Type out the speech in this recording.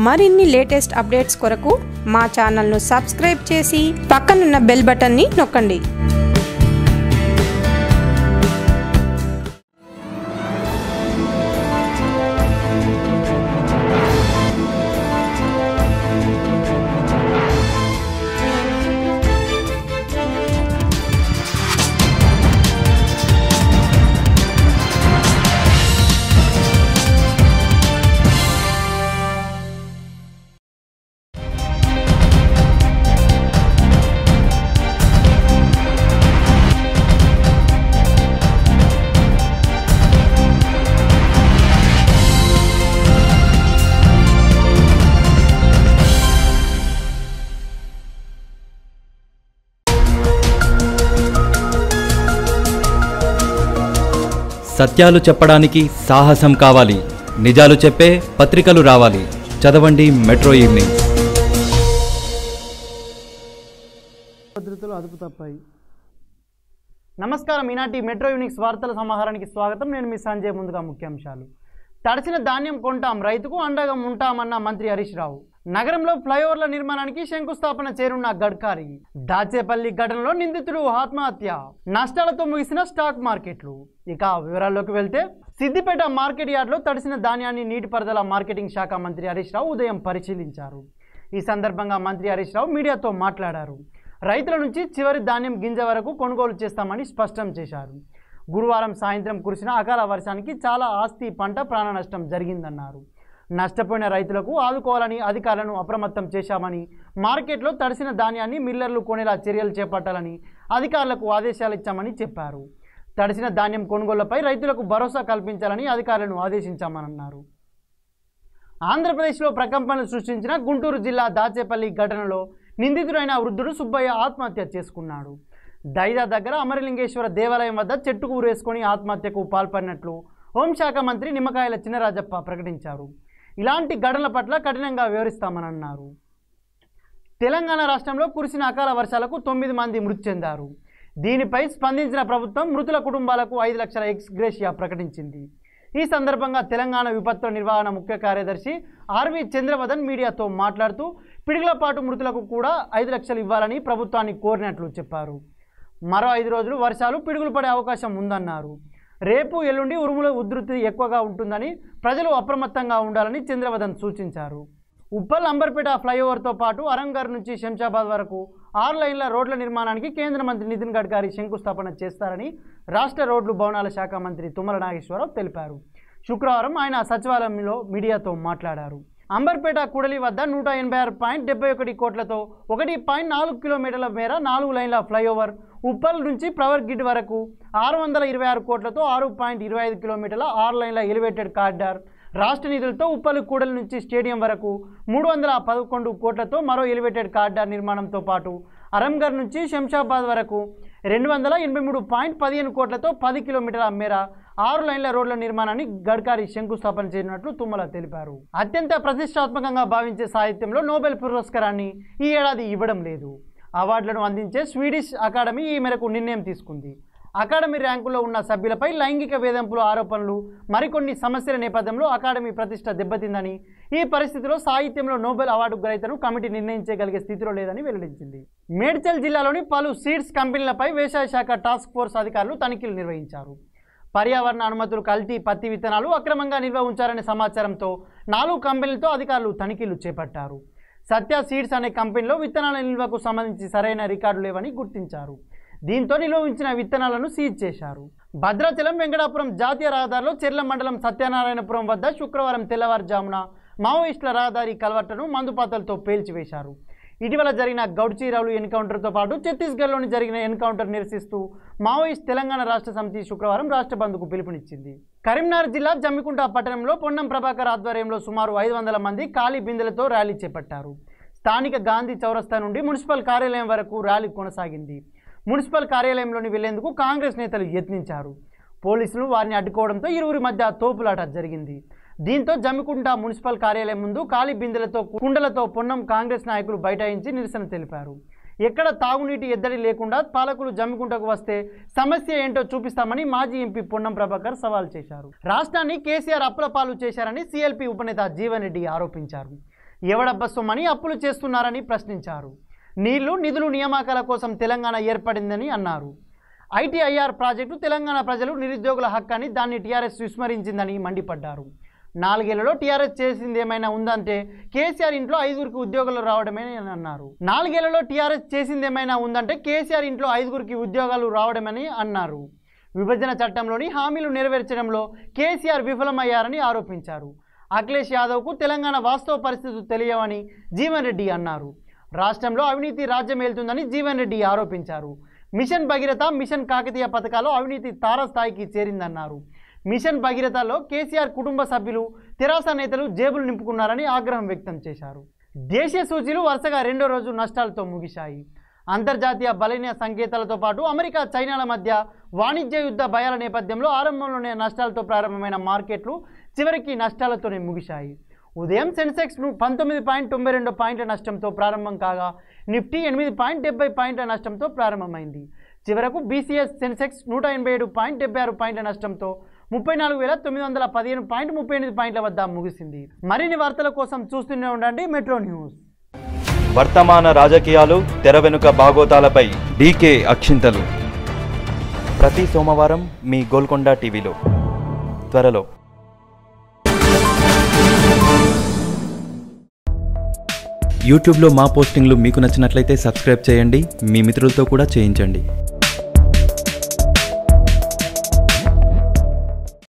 మరిన్ని latest updates కొరకు మా ఛానల్ను సబ్స్క్రైబ్ చేసి పక్కనున్న బెల్ బటన్ని నొక్కండి సత్యాలు చెప్పడానికి సాహసం కావాలి నిజాలు చెప్పే పత్రికలు రావాలి చదవండి మెట్రో ఈవినింగ్ భద్రతలు అదుపు తప్పాయి నమస్కారం ఈనాటి మెట్రో యూనిక్స్ వార్తల సమాహారానికి స్వాగతం నేను మీ సంజయ్ ముందుగా ముఖ్యాంశాలు తడిసిన ధాన్యం కొంటాం రైతుకు అండగా ఉంటామన్న మంత్రి హరీష్ రావు నగరంలో ఫ్లైఓవర్ల నిర్మాణానికి శంకుస్థాపన చేరున్న గడ్కారీ దాచేపల్లి ఘటనలో నిందితుడు ఆత్మహత్య నష్టాలతో ముగిసిన స్టాక్ మార్కెట్లు ఇక వివరాల్లోకి వెళ్తే సిద్దిపేట మార్కెట్ యార్డ్లో తడిసిన ధాన్యాన్ని నీటిపారుదల మార్కెటింగ్ శాఖ మంత్రి హరీష్ రావు ఉదయం పరిశీలించారు ఈ సందర్భంగా మంత్రి హరీష్ రావు మీడియాతో మాట్లాడారు రైతుల నుంచి చివరి ధాన్యం గింజ వరకు కొనుగోలు చేస్తామని స్పష్టం చేశారు గురువారం సాయంత్రం కురిసిన అకాల వర్షానికి చాలా ఆస్తి పంట ప్రాణ నష్టం జరిగిందన్నారు నష్టపోయిన రైతులకు ఆదుకోవాలని అధికారులను అప్రమత్తం చేశామని మార్కెట్లో తడిసిన ధాన్యాన్ని మిల్లర్లు కొనేలా చర్యలు చేపట్టాలని అధికారులకు ఆదేశాలు ఇచ్చామని చెప్పారు తడిసిన ధాన్యం కొనుగోళ్లపై రైతులకు భరోసా కల్పించాలని అధికారులను ఆదేశించామన్నారు ఆంధ్రప్రదేశ్లో ప్రకంపనలు సృష్టించిన గుంటూరు జిల్లా దాచేపల్లి ఘటనలో నిందితుడైన వృద్ధుడు సుబ్బయ్య ఆత్మహత్య చేసుకున్నాడు దైదా దగ్గర అమరలింగేశ్వర దేవాలయం వద్ద చెట్టుకు ఊరేసుకొని ఆత్మహత్యకు పాల్పడినట్లు హోంశాఖ మంత్రి నిమ్మకాయల చినరాజప్ప ప్రకటించారు ఇలాంటి ఘటనల పట్ల కఠినంగా వివరిస్తామని అన్నారు తెలంగాణ రాష్ట్రంలో కురిసిన అకాల వర్షాలకు తొమ్మిది మంది మృతి చెందారు దీనిపై స్పందించిన ప్రభుత్వం మృతుల కుటుంబాలకు ఐదు లక్షల ఎక్స్ గ్రేషియా ప్రకటించింది ఈ సందర్భంగా తెలంగాణ విపత్తుల నిర్వహణ ముఖ్య కార్యదర్శి ఆర్వి చంద్రవదన్ మీడియాతో మాట్లాడుతూ పిడుగులపాటు మృతులకు కూడా ఐదు లక్షలు ఇవ్వాలని ప్రభుత్వాన్ని కోరినట్లు చెప్పారు మరో ఐదు రోజులు వర్షాలు పిడుగులు పడే అవకాశం ఉందన్నారు రేపు ఎల్లుండి ఉరుముల ఉధృతి ఎక్కువగా ఉంటుందని ప్రజలు అప్రమత్తంగా ఉండాలని చంద్రవదన్ సూచించారు ఉప్పల్ అంబర్పేట ఫ్లైఓవర్తో పాటు అరంగర్ నుంచి శంషాబాద్ వరకు ఆరు లైన్ల రోడ్ల నిర్మాణానికి కేంద్ర మంత్రి నితిన్ గడ్కరీ శంకుస్థాపన చేస్తారని రాష్ట్ర రోడ్లు భవనాల శాఖ మంత్రి తుమ్మల నాగేశ్వరరావు తెలిపారు శుక్రవారం ఆయన సచివాలయంలో మీడియాతో మాట్లాడారు అంబర్పేట కూడలి వద్ద నూట ఎనభై ఆరు పాయింట్ డెబ్బై ఒకటి కోట్లతో ఒకటి పాయింట్ నాలుగు కిలోమీటర్ల మేర నాలుగు లైన్ల ఫ్లైఓవర్ ఉప్పల్ నుంచి ప్రవర్ గిడ్ వరకు ఆరు వందల ఇరవై ఆరు కోట్లతో ఆరు పాయింట్ ఇరవై ఐదు కిలోమీటర్ల ఆరు లైన్ల ఎలివేటెడ్ కారిడార్ రాష్ట్ర నిధులతో ఉప్పల్ కూడలి నుంచి స్టేడియం వరకు మూడు వందల పదకొండు కోట్లతో మరో ఎలివేటెడ్ కారిడార్ నిర్మాణంతో పాటు అరంగర్ నుంచి శంషాబాద్ వరకు రెండు వందల ఎనభై మూడు పాయింట్ పదిహేను కోట్లతో పది కిలోమీటర్ల మేర ఆరు లైన్ల రోడ్ల నిర్మాణాన్ని గడ్కారీ శంకుస్థాపన చేయనున్నట్లు తుమ్మల తెలిపారు అత్యంత ప్రతిష్టాత్మకంగా భావించే సాహిత్యంలో నోబెల్ పురస్కారాన్ని ఈ ఏడాది ఇవ్వడం లేదు అవార్డులను అందించే స్వీడిష్ అకాడమీ ఈ మేరకు నిర్ణయం తీసుకుంది అకాడమీ ర్యాంకులో ఉన్న సభ్యులపై లైంగిక వేధింపుల ఆరోపణలు మరికొన్ని సమస్యల నేపథ్యంలో అకాడమీ ప్రతిష్ట దెబ్బతిందని ఈ పరిస్థితిలో సాహిత్యంలో నోబెల్ అవార్డు గ్రహీతను కమిటీ నిర్ణయించగలిగే స్థితిలో లేదని వెల్లడించింది మేడ్చల్ జిల్లాలోని పలు సీడ్స్ కంపెనీలపై వ్యవసాయ శాఖ టాస్క్ ఫోర్స్ అధికారులు తనిఖీలు నిర్వహించారు పర్యావరణ అనుమతులు కల్తీ పత్తి విత్తనాలు అక్రమంగా నిల్వ ఉంచారనే సమాచారంతో నాలుగు కంపెనీలతో అధికారులు తనిఖీలు చేపట్టారు సత్య సీడ్స్ అనే కంపెనీలో విత్తనాల నిల్వకు సంబంధించి సరైన రికార్డు లేవని గుర్తించారు దీంతో నిల్వ ఉంచిన విత్తనాలను సీజ్ చేశారు భద్రాచలం వెంకటాపురం జాతీయ రహదారిలో చెర్ల మండలం సత్యనారాయణపురం వద్ద శుక్రవారం తెల్లవారుజామున మావోయిస్టుల రహదారి కలవట్టను మందుపాతలతో పేల్చివేశారు ఇటీవల జరిగిన గౌడ్చీరావులు ఎన్కౌంటర్తో పాటు ఛత్తీస్గఢ్లోని జరిగిన ఎన్కౌంటర్ నిరసిస్తూ మావోయిస్ట్ తెలంగాణ రాష్ట్ర సమితి శుక్రవారం రాష్ట్ర బంద్కు పిలుపునిచ్చింది కరీంనగర్ జిల్లా జమ్మికుంట పట్టణంలో పొన్నం ప్రభాకర్ ఆధ్వర్యంలో సుమారు ఐదు వందల మంది ఖాళీ బిందెలతో ర్యాలీ చేపట్టారు స్థానిక గాంధీ చౌరస్తా నుండి మున్సిపల్ కార్యాలయం వరకు ర్యాలీ కొనసాగింది మున్సిపల్ కార్యాలయంలోని వెళ్లేందుకు కాంగ్రెస్ నేతలు యత్నించారు పోలీసులు వారిని అడ్డుకోవడంతో ఇరువురి మధ్య తోపులాట జరిగింది దీంతో జమ్మికుంట మున్సిపల్ కార్యాలయం ముందు ఖాళీ బిందెలతో కుండలతో పొన్నం కాంగ్రెస్ నాయకులు బైఠాయించి నిరసన తెలిపారు ఎక్కడ తాగునీటి ఎద్దడి లేకుండా పాలకులు జమ్మికుంటకు వస్తే సమస్య ఏంటో చూపిస్తామని మాజీ ఎంపీ పొన్నం ప్రభాకర్ సవాల్ చేశారు రాష్ట్రాన్ని కేసీఆర్ అప్పుల పాలు చేశారని సీఎల్పీ ఉపనేత జీవన్ రెడ్డి ఆరోపించారు ఎవడబ్బ సొమ్మని అప్పులు చేస్తున్నారని ప్రశ్నించారు నీళ్లు నిధులు నియామకాల కోసం తెలంగాణ ఏర్పడిందని అన్నారు ఐటీఐఆర్ ప్రాజెక్టు తెలంగాణ ప్రజలు నిరుద్యోగుల హక్కని దాన్ని టీఆర్ఎస్ విస్మరించిందని మండిపడ్డారు నాలుగేళ్లలో టీఆర్ఎస్ చేసింది ఏమైనా ఉందంటే కేసీఆర్ ఇంట్లో ఐదుగురికి ఉద్యోగాలు రావడమే అని అన్నారు నాలుగేళ్లలో టీఆర్ఎస్ చేసింది ఏమైనా ఉందంటే కేసీఆర్ ఇంట్లో ఐదుగురికి ఉద్యోగాలు రావడమని అన్నారు విభజన చట్టంలోని హామీలు నెరవేర్చడంలో కేసీఆర్ విఫలమయ్యారని ఆరోపించారు అఖిలేష్ యాదవ్కు తెలంగాణ వాస్తవ పరిస్థితులు తెలియవని జీవన్ రెడ్డి అన్నారు రాష్ట్రంలో అవినీతి రాజ్యం ఏలుతుందని జీవన్ రెడ్డి ఆరోపించారు మిషన్ భగీరథ మిషన్ కాకతీయ పథకాలు అవినీతి తారస్థాయికి చేరిందన్నారు మిషన్ భగీరథలో కేసీఆర్ కుటుంబ సభ్యులు తెరాస నేతలు జేబులు నింపుకున్నారని ఆగ్రహం వ్యక్తం చేశారు దేశీయ సూచీలు వరుసగా రెండో రోజు నష్టాలతో ముగిశాయి అంతర్జాతీయ బలహీన సంకేతాలతో పాటు అమెరికా చైనాల మధ్య వాణిజ్య యుద్ధ భయాల నేపథ్యంలో ఆరంభంలోనే నష్టాలతో ప్రారంభమైన మార్కెట్లు చివరికి నష్టాలతోనే ముగిశాయి ఉదయం సెన్సెక్స్ ను పంతొమ్మిది పాయింట్ తొంభై రెండు పాయింట్ల నష్టంతో ప్రారంభం కాగా నిఫ్టీ ఎనిమిది పాయింట్ డెబ్బై పాయింట్ల నష్టంతో ప్రారంభమైంది చివరకు బీసీఎస్ సెన్సెక్స్ నూట ఎనభై ఏడు పాయింట్ డెబ్బై ఆరు పాయింట్ల నష్టంతో ముప్పై నాలుగు వేల తొమ్మిది వందల పదిహేను పాయింట్ ముప్పై ఎనిమిది పాయింట్ల వద్ద ముగిసింది మరిన్ని వార్తల కోసం చూస్తూనే ఉండండి మెట్రో న్యూస్ వర్తమాన రాజకీయాలు తెర వెనుక బాగోతాలపై డీకే అక్షింతలు ప్రతి సోమవారం మీ గోల్కొండ టీవీలో త్వరలో యూట్యూబ్లో మా పోస్టింగ్లు మీకు నచ్చినట్లయితే సబ్స్క్రైబ్ చేయండి మీ మిత్రులతో కూడా చేయించండి